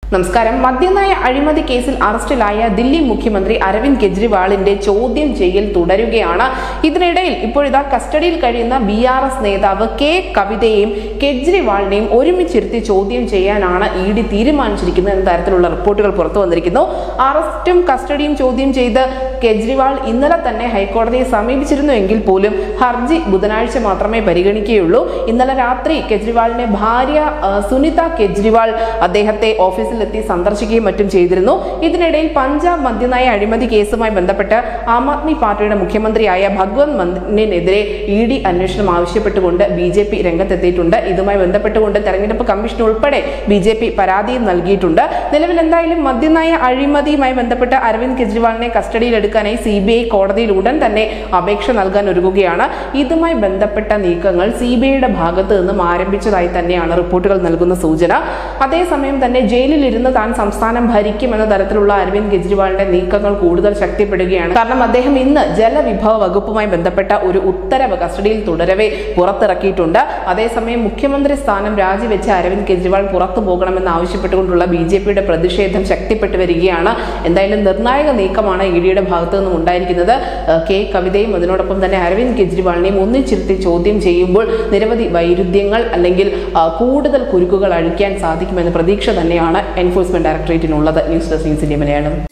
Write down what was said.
നമസ്കാരം മദ്യനയ അഴിമതി കേസിൽ അറസ്റ്റിലായ ദില്ലി മുഖ്യമന്ത്രി അരവിന്ദ് കെജ്രിവാളിന്റെ ചോദ്യം ചെയ്യൽ തുടരുകയാണ് ഇതിനിടയിൽ ഇപ്പോഴിതാ കസ്റ്റഡിയിൽ കഴിയുന്ന ബി ആർ എസ് നേതാവ് കെ കവിതയെയും കെജ്രിവാളിനെയും ഒരുമിച്ചിരുത്തി ചോദ്യം ചെയ്യാനാണ് ഇ ഡി തീരുമാനിച്ചിരിക്കുന്നത് എന്ന തരത്തിലുള്ള റിപ്പോർട്ടുകൾ പുറത്തു വന്നിരിക്കുന്നു അറസ്റ്റും കസ്റ്റഡിയും ചോദ്യം ചെയ്ത് കെജ്രിവാൾ ഇന്നലെ തന്നെ ഹൈക്കോടതിയെ സമീപിച്ചിരുന്നു എങ്കിൽ പോലും ഹർജി ബുധനാഴ്ച മാത്രമേ പരിഗണിക്കുകയുള്ളൂ ഇന്നലെ രാത്രി കെജ്രിവാളിന്റെ ഭാര്യ ആ, സുനിത കെജ്രിവാൾ അദ്ദേഹത്തെ ഓഫീസിലെത്തി സന്ദർശിക്കുകയും മറ്റും ചെയ്തിരുന്നു ഇതിനിടയിൽ പഞ്ചാബ് മദ്യനയ അഴിമതി കേസുമായി ബന്ധപ്പെട്ട് ആം ആദ്മി പാർട്ടിയുടെ മുഖ്യമന്ത്രിയായ ഭഗവത് മന്ദിനെതിരെ ഇ ഡി അന്വേഷണം ആവശ്യപ്പെട്ടുകൊണ്ട് ബി ജെ പി രംഗത്തെത്തിയിട്ടുണ്ട് ഇതുമായി ബന്ധപ്പെട്ടുകൊണ്ട് തെരഞ്ഞെടുപ്പ് കമ്മീഷൻ ഉൾപ്പെടെ ബി ജെ പി പരാതിയും നൽകിയിട്ടുണ്ട് നിലവിൽ എന്തായാലും മദ്യനയ അഴിമതിയുമായി ബന്ധപ്പെട്ട് അരവിന്ദ് കെജ്രിവാളിനെ കസ്റ്റഡിയിലെടുക്കാനായി സി ബി ഐ കോടതിയിൽ ഉടൻ തന്നെ അപേക്ഷ നൽകാൻ ഒരുങ്ങുകയാണ് ഇതുമായി ബന്ധപ്പെട്ട നീക്കങ്ങൾ സി ബി ഐയുടെ ഭാഗത്ത് നിന്നും ആരംഭിച്ചതായി തന്നെയാണ് റിപ്പോർട്ടുകൾ നൽകുന്ന സൂചന അതേസമയം തന്നെ ജയിലിൽ ഇരുന്ന് താൻ സംസ്ഥാനം ഭരിക്കുമെന്ന തരത്തിലുള്ള അരവിന്ദ് കെജ്രിവാളിന്റെ നീക്കങ്ങൾ കൂടുതൽ ശക്തിപ്പെടുകയാണ് കാരണം അദ്ദേഹം ഇന്ന് ജലവിഭവ വകുപ്പുമായി ബന്ധപ്പെട്ട ഒരു ഉത്തരവ് കസ്റ്റഡിയിൽ തുടരവെ പുറത്തിറക്കിയിട്ടുണ്ട് അതേസമയം മുഖ്യമന്ത്രി സ്ഥാനം രാജിവെച്ച് അരവിന്ദ് കെജ്രിവാൾ പുറത്തു പോകണമെന്ന് ആവശ്യപ്പെട്ടുകൊണ്ടുള്ള ബി ജെ പിയുടെ പ്രതിഷേധം ശക്തിപ്പെട്ടു വരികയാണ് എന്തായാലും നിർണായക നീക്കമാണ് ഇ ഡിയുടെ ഭാഗത്തു നിന്നും ഉണ്ടായിരിക്കുന്നത് ഏഹ് കെ കവിതയും അതിനോടൊപ്പം തന്നെ അരവിന്ദ് കെജ്രിവാളിനെയും ഒന്നിച്ചിരുത്തി ചോദ്യം ചെയ്യുമ്പോൾ നിരവധി വൈരുദ്ധ്യങ്ങൾ അല്ലെങ്കിൽ ആ, കൂടുതൽ കുരുക്കുകൾ അഴിക്കാൻ സാധിക്കുമെന്ന പ്രതീക്ഷ തന്നെയാണ് എൻഫോഴ്സ്മെന്റ് ഡയറക്ടറേറ്റിനുള്ളത് news desk news India Malayalam